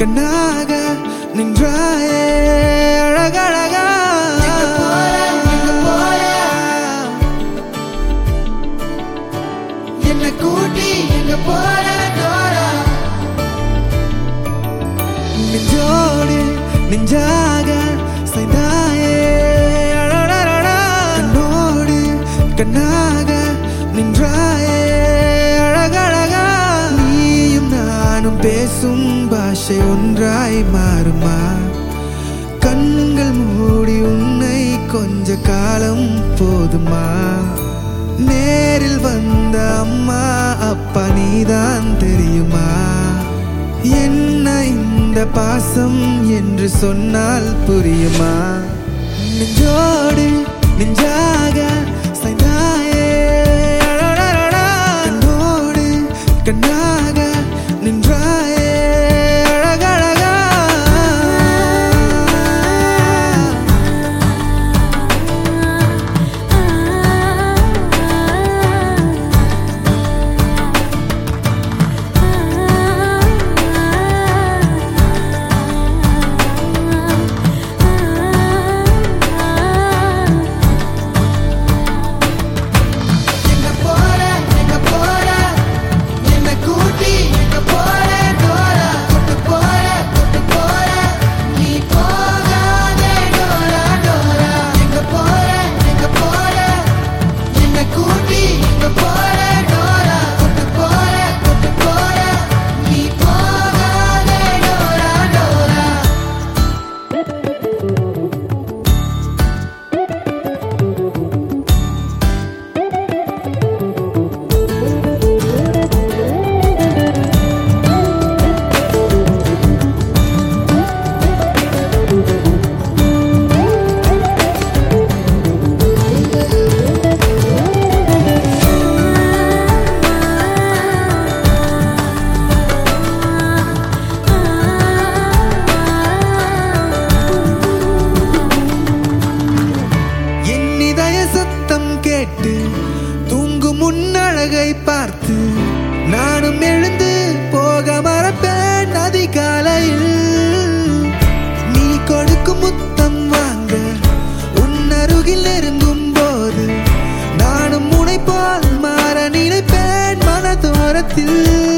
கண்ணாக நின்றாயே அழகழகா எங்க போற, எங்க போற? என்ன கூட்டி எங்க போற டோரா நெஞ்சோடு நெஞ்சாக செய்தாயே அடடடடா. கண்ணோடு கண்ணாக நின்றாயே அழகழகா நீயும் நானும் பேசும் பாஷை ஒன்றாய் மாறுமா கண்கள் மூடி உன்னை கொஞ்ச காலம் போதுமா நேரில் வந்த அம்மா அப்பா நீதான் தெரியுமா என்ன இந்த பாசம் என்று சொன்னால் புரியுமா நெஞ்சோடு நெஞ்சாக சாய்ந்தாயே அடடடடா. கண்ணோடு கண்ணாக நின்றாயே அழகழகா எங்க போற எங்க போற என்ன கூட்டி எங்க போற டோரா தொட்டு போற தொட்டு போற நீ போகாதே டோரா டோரா எங்க போற எங்க போற என்ன கூட்டி எங்க போற டோரா தொட்டு போற தொட்டு போற நீ போகாதே டோரா டோரா என் இதய சத்தம் கேட்டு தூங்கும் முன்னழகை பார்த்து நானும் எழுந்து போக மறப்பேன் அதிகாலையில் நீ கொடுக்கும் முத்தம் வாங்க உன் அருகில் நெருங்கும் போது நானும் முனை போல் மாற நினைப்பேன் மனதோரத்தில்